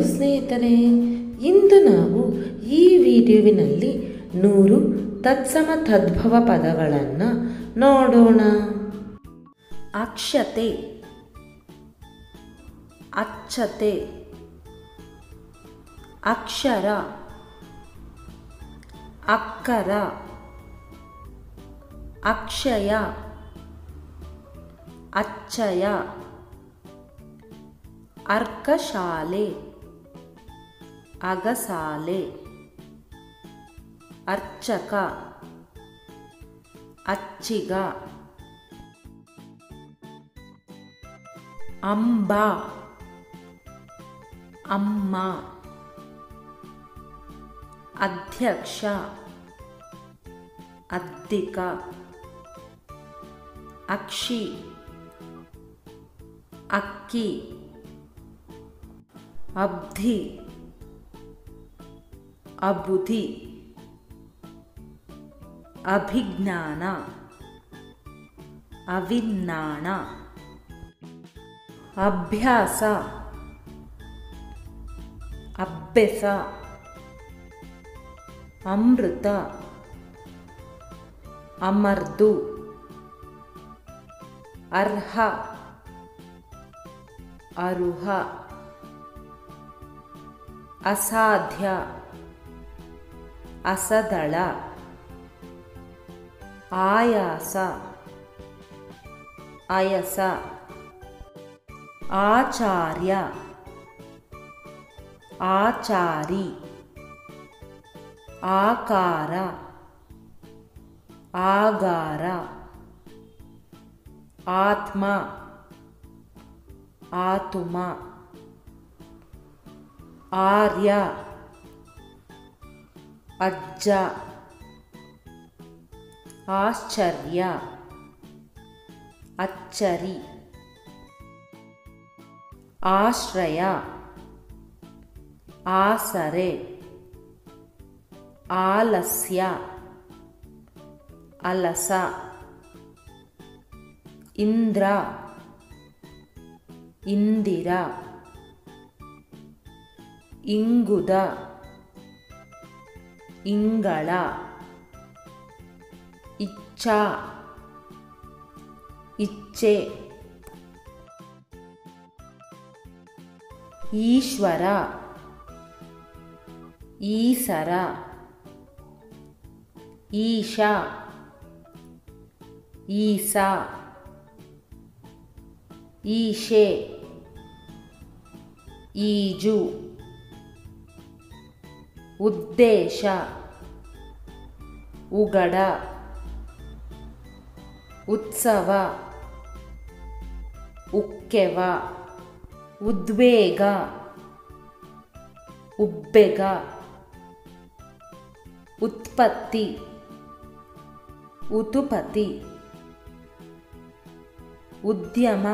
ಸ್ನೇಹಿತರೆ ಇಂದು ನಾವು ಈ ವಿಡಿಯೋವಿನಲ್ಲಿ ನೂರು ತತ್ಸಮ ತದ್ಭವ ಪದಗಳನ್ನು ನೋಡೋಣ ಅಕ್ಷತೆ ಅಚ್ಚತೆ ಅಕ್ಷರ ಅಕ್ಕರ ಅಕ್ಷಯ ಅಚ್ಚಯ ಅರ್ಕಶಾಲೆ ಅಗಸಾಲೆ ಅರ್ಚಕ ಅಚ್ಚಿಗ ಅಂಬ ಅಮ್ಮ ಅಧ್ಯಕ್ಷ ಅದ್ದಿಕ ಅಕ್ಷಿ ಅಕ್ಕಿ ಅಬ್ಧಿ ಅಬುಧಿ ಅಭಿಜ್ಞಾನ ಅವಿಜ್ಞಾನ ಅಭ್ಯಾಸ ಅಭ್ಯಸ ಅಮೃತ ಅಮರ್ದು ಅರ್ಹ ಅರುಹ ಅಸಾಧ್ಯ ಅಸದಳ ಆಯಾಸ ಅಯಸ ಆಚಾರ್ಯ ಆಚಾರಿ ಆಕಾರ ಆಗಾರ ಆತ್ಮ ಆತುಮ ಆರ್ಯ ಅಜ್ಜ ಆಶ್ಚರ್ಯ ಅಚ್ಚರಿ ಆಶ್ರಯ ಆಸರೆ ಆಲಸ್ಯ ಅಲಸ ಇಂದ್ರ ಇಂದಿರ ಇಂಗುದ ಇಂಗಳ ಇಚ್ಛಾ ಇಚ್ಛೆ ಈಶ್ವರ ಈಸರ ಈಶ ಈಸ ಈಶೆ ಈಜು ಉದ್ದೇಶ ಉಗಡ ಉತ್ಸವ ಉಕ್ಕೆವ ಉದ್ವೇಗ ಉಬ್ಬೆಗ ಉತ್ಪತ್ತಿ ಉತುಪತಿ ಉದ್ಯಮ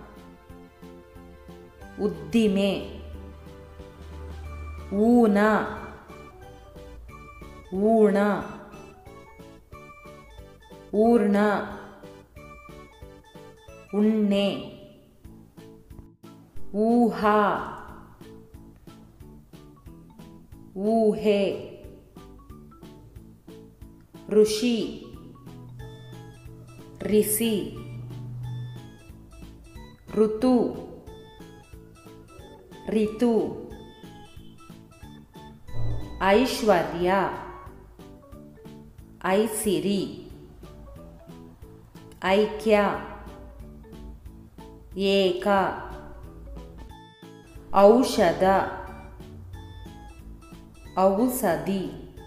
ಉದ್ದಿಮೆ ಊನ ಊಣ ಊರ್ಣ ಉಣ್ಣೆ ಊಹಾ ಊಹೆ ಋಷಿ ರಿಸಿ ಋತು ರಿತು ಐಶ್ವರ್ಯ ಐಸಿರಿ ಐಕ್ಯ ಏಕ ಔಷಧ ಔಷಧಿ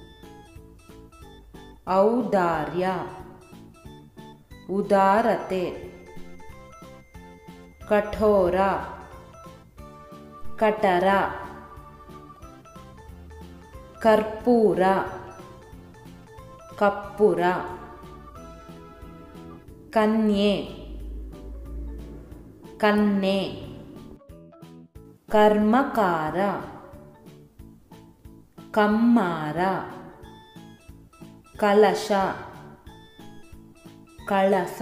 ಔದಾರ್ಯ ಉದಾರತೆ ಕಠೋರ ಕಟರ ಕರ್ಪೂರ ಕಪ್ಪುರ ಕನ್ಯೆ ಕನ್ನೆ ಕರ್ಮಕಾರ ಕಮ್ಮಾರ ಕಲಶ ಕಳಸ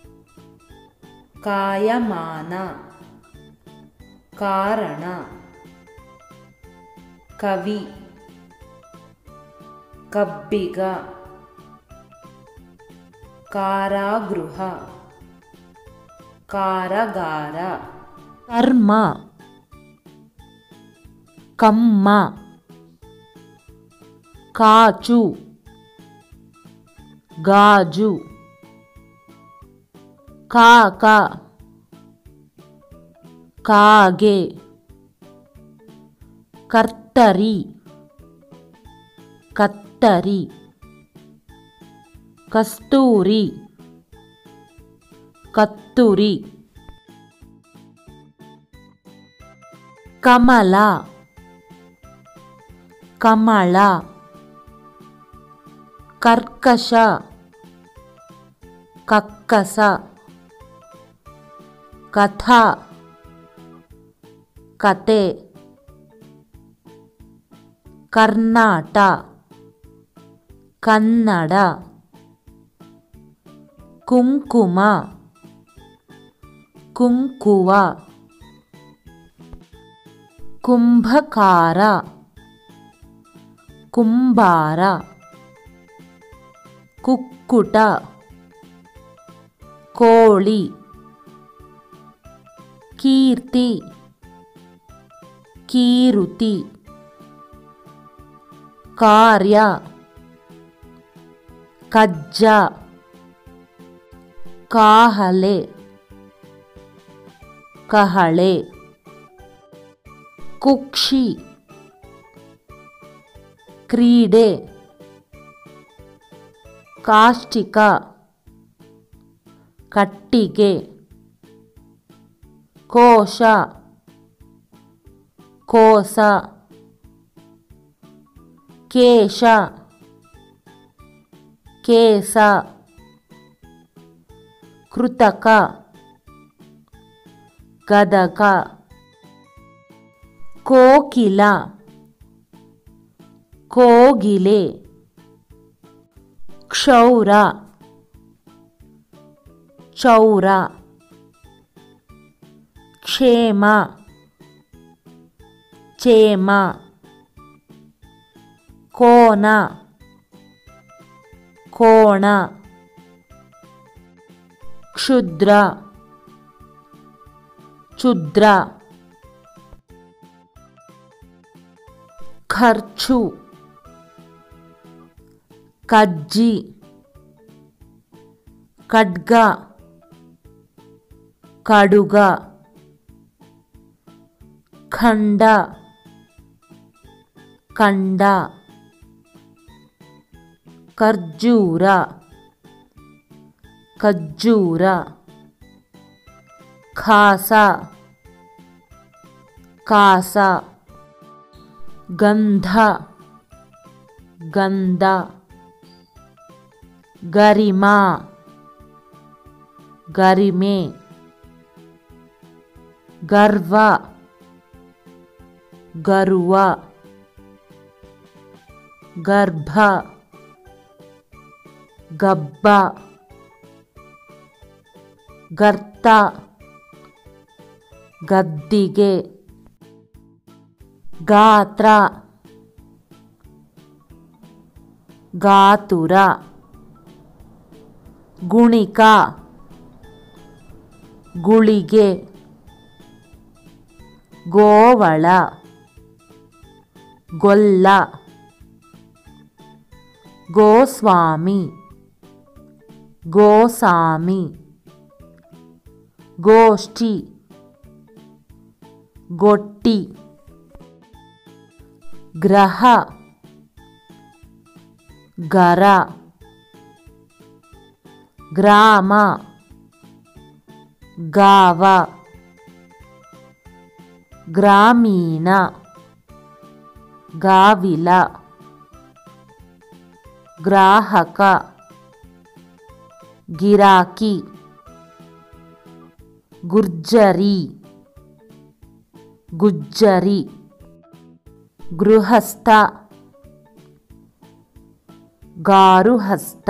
ಕಾಯಮಾನ ಕಾರಣ ಕವಿ ಕಬ್ಬಿಗ ಕಾರಾಗೃಹ ಕಾರಗಾರ ಕರ್ಮ ಕಮ್ಮ ಕಾಚು ಗಾಜು ಕಾಕ ಕಾಗೆ ಕರ್ತರಿ ಕತ್ತರಿ ಕಸ್ತೂರಿ ಕತ್ತುರಿ ಕಮಲ ಕಮಳ ಕರ್ಕಶ ಕಕ್ಕಸ ಕಥಾ ಕತೆ ಕರ್ನಾಟ ಕನ್ನಡ ಕುಂಕುಮ ಕುಂಕುವ ಕುಂಭಕಾರ ಕುಂಬಾರ ಕುಕ್ಕುಟ ಕೋಳಿ ಕೀರ್ತಿ ಕೀರುತಿ ಕಾರ್ಯ ಕಜ್ಜ ಕಾಹಲೆ ಕಹಳೆ ಕುಕ್ಷಿ ಕ್ರೀಡೆ ಕಾಷ್ಟಿಕ ಕಟ್ಟಿಗೆ ಕೋಶ ಕೋಸ ಕೇಶ ಕೇಸ ಕೃತಕ ಗದಕ ಕೋಕಿಲ ಕೋಗಿಲೆ ಕ್ಷೌರ ಚೌರ ಕ್ಷೇಮ ಚೇಮ ಕೋನ ಕೋಣ ಕ್ಷುದ್ರ ಕ್ಷುದ್ರ ಖರ್ಚು ಕಜ್ಜಿ ಖಡ್ಗ ಕಡುಗ ಖಂಡ ಕಂಡ ಖರ್ಜೂರ ಖಜ್ಜೂರ ಖಾಸ ಕಾಸ ಗಂಧ ಗಂಧ ಗರಿಮ ಗರಿಮೆ ಗರ್ವ ಗರ್ವ ಗರ್ಭ ಗಬ್ಬ ಗರ್ತ ಗದ್ದಿಗೆ ಗಾತ್ರ ಗಾತುರ ಗುಣಿಕ ಗುಳಿಗೆ ಗೋವಳ ಗೊಲ್ಲ ಗೋಸ್ವಾಮಿ ಗೋಸಾಮಿ ಗೋಷ್ಠಿ ಗೊಟ್ಟಿ ಗ್ರಹ ಗರ ಗ್ರಾಮ ಗಾವ ಗ್ರಾಮೀಣ ಗಾವಿಲ ಗ್ರಾಹಕ ಗಿರಾಕಿ ಗುರ್ಜರಿ ಗುಜ್ಜರಿ ಗೃಹಸ್ಥ ಗಾರುಹಸ್ತ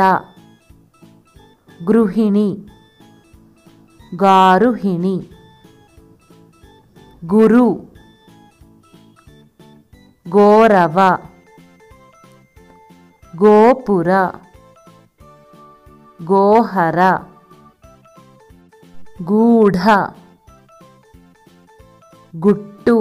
ಗೃಹಿಣಿ ಗಾರುಹಿಣಿ ಗುರು ಗೋರವ ಗೋಪುರ ಗೋಹರ ಗೂಢ ಗುಟ್ಟು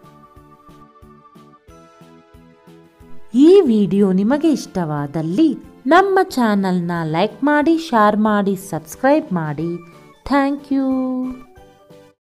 ಈ ವಿಡಿಯೋ ನಿಮಗೆ ಇಷ್ಟವಾದಲ್ಲಿ ನಮ್ಮ ಚಾನಲ್ನ ಲೈಕ್ ಮಾಡಿ ಶೇರ್ ಮಾಡಿ ಸಬ್ಸ್ಕ್ರೈಬ್ ಮಾಡಿ ಥ್ಯಾಂಕ್ ಯು